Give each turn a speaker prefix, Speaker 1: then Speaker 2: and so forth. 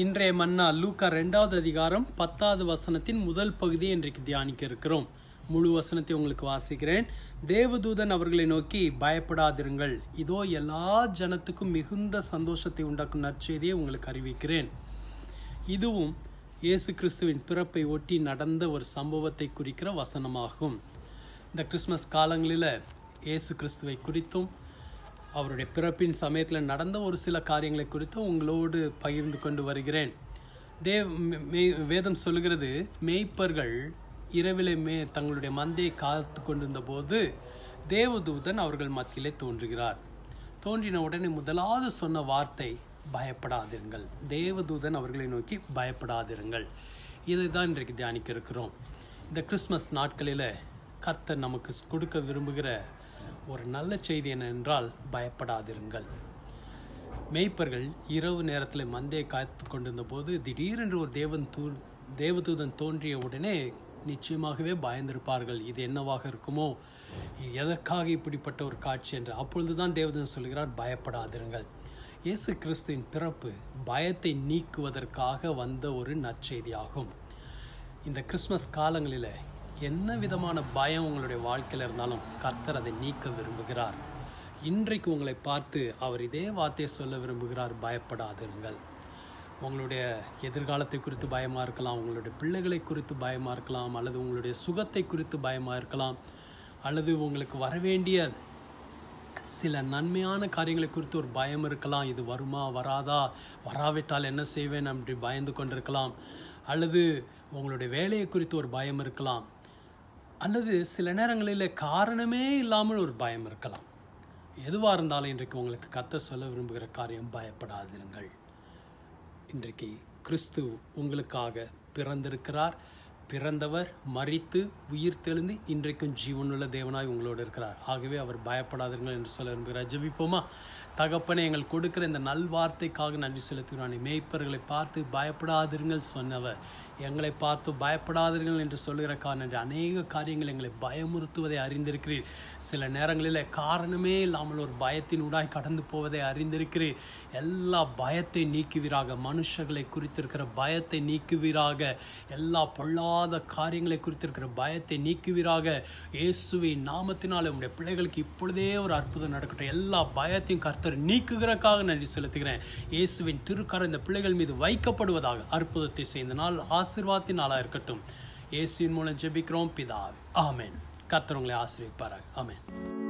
Speaker 1: இன்றைய மன்னா லூக்கா ரெண்டாவது அதிகாரம் பத்தாவது வசனத்தின் முதல் பகுதியை இன்றைக்கு தியானிக்க இருக்கிறோம் முழு வசனத்தை உங்களுக்கு வாசிக்கிறேன் தேவதூதன் அவர்களை நோக்கி பயப்படாதிருங்கள் இதோ எல்லா ஜனத்துக்கும் மிகுந்த சந்தோஷத்தை உண்டாக்கும் நற்செய்தியை உங்களுக்கு அறிவிக்கிறேன் இதுவும் இயேசு கிறிஸ்துவின் பிறப்பை ஒட்டி நடந்த ஒரு சம்பவத்தை குறிக்கிற வசனமாகும் இந்த கிறிஸ்மஸ் காலங்களில் இயேசு கிறிஸ்துவை குறித்தும் அவருடைய பிறப்பின் சமயத்தில் நடந்த ஒரு சில காரியங்களை குறித்தும் உங்களோடு பகிர்ந்து கொண்டு வருகிறேன் தேவ் மே- வேதம் சொல்கிறது மேய்ப்பர்கள் இரவிலே மே தங்களுடைய மந்தையை காத்து கொண்டிருந்த போது தேவதூதன் அவர்கள் மத்தியிலே தோன்றுகிறார் தோன்றின உடனே முதலாவது சொன்ன வார்த்தை பயப்படாதிருங்கள் தேவதூதன் அவர்களை நோக்கி பயப்படாதிருங்கள் இதை தான் இன்றைக்கு தியானிக்க இருக்கிறோம் இந்த கிறிஸ்மஸ் நாட்களில் கர்த்தர் நமக்கு கொடுக்க விரும்புகிற ஒரு நல்ல செய்தி என்னவென்றால் பயப்படாதிருங்கள் மேய்ப்பர்கள் இரவு நேரத்தில் மந்தையை காத்து கொண்டிருந்த போது திடீரென்று ஒரு தேவன் தூ தேவதூதன் தோன்றிய உடனே நிச்சயமாகவே பயந்திருப்பார்கள் இது என்னவாக இருக்குமோ எதற்காக இப்படிப்பட்ட ஒரு காட்சி என்று அப்பொழுது தான் தேவதூதன் சொல்கிறார் பயப்படாதிருங்கள் இயேசு கிறிஸ்துவின் பிறப்பு பயத்தை நீக்குவதற்காக வந்த ஒரு நற்செய்தியாகும் இந்த கிறிஸ்மஸ் காலங்களில் என்ன விதமான பயம் உங்களுடைய வாழ்க்கையில் இருந்தாலும் கர்த்தர் அதை நீக்க விரும்புகிறார் இன்றைக்கு உங்களை பார்த்து அவர் இதே வார்த்தையை சொல்ல விரும்புகிறார் பயப்படாதிருங்கள் உங்களுடைய எதிர்காலத்தை குறித்து பயமாக இருக்கலாம் உங்களுடைய பிள்ளைகளை குறித்து பயமாக இருக்கலாம் அல்லது உங்களுடைய சுகத்தை குறித்து பயமாக இருக்கலாம் அல்லது உங்களுக்கு வரவேண்டிய சில நன்மையான காரியங்களை குறித்து ஒரு பயம் இருக்கலாம் இது வருமா வராதா வராவிட்டால் என்ன செய்வேன் அப்படி பயந்து கொண்டிருக்கலாம் அல்லது உங்களுடைய வேலையை குறித்து ஒரு பயம் இருக்கலாம் அல்லது சில நேரங்களில் காரணமே இல்லாமல் ஒரு பயம் இருக்கலாம் எதுவாக இருந்தாலும் இன்றைக்கு உங்களுக்கு கத்த சொல்ல விரும்புகிற காரியம் பயப்படாதிருங்கள் இன்றைக்கு கிறிஸ்து உங்களுக்காக பிறந்திருக்கிறார் பிறந்தவர் மரித்து உயிர் தெழுந்து இன்றைக்கும் ஜீவனுள்ள தேவனாய் உங்களோடு இருக்கிறார் ஆகவே அவர் பயப்படாதீர்கள் என்று சொல்ல விரும்புகிறார் ஜெபிப்போமா தகப்பனே எங்கள் கொடுக்கிற இந்த நல்வார்த்தைக்காக நன்றி செலுத்துகிறான் மேய்ப்பர்களை பார்த்து பயப்படாதிருங்கள் சொன்னவர் எங்களை பார்த்து பயப்படாதீர்கள் என்று சொல்லுகிற காரணம் அநேக காரியங்கள் எங்களை பயமுறுத்துவதை அறிந்திருக்கிறீர் சில நேரங்களில் காரணமே இல்லாமல் ஒரு பயத்தின் ஊடாய் கடந்து போவதை அறிந்திருக்கிறீர் எல்லா பயத்தை நீக்குவீராக மனுஷர்களை குறித்திருக்கிற பயத்தை நீக்குவீராக எல்லா பொல்லாத காரியங்களை குறித்திருக்கிற பயத்தை நீக்குவீராக இயேசுவின் நாமத்தினால் உடைய பிள்ளைகளுக்கு இப்பொழுதே ஒரு அற்புதம் நடக்கட்டும் எல்லா பயத்தையும் கர்த்தர் நீக்குகிறக்காக நன்றி செலுத்துகிறேன் இயேசுவின் திருக்கரம் இந்த பிள்ளைகள் மீது வைக்கப்படுவதாக அற்புதத்தை செய்த நாள் ஆசீர்வாதத்தின் நாளாக இருக்கட்டும் இயேசுவின் மூலம் ஜெபிக்கிறோம் பிதாவே ஆமென் கர்த்தர் உங்களை ஆசீர்வதிப்பாராக ஆமென்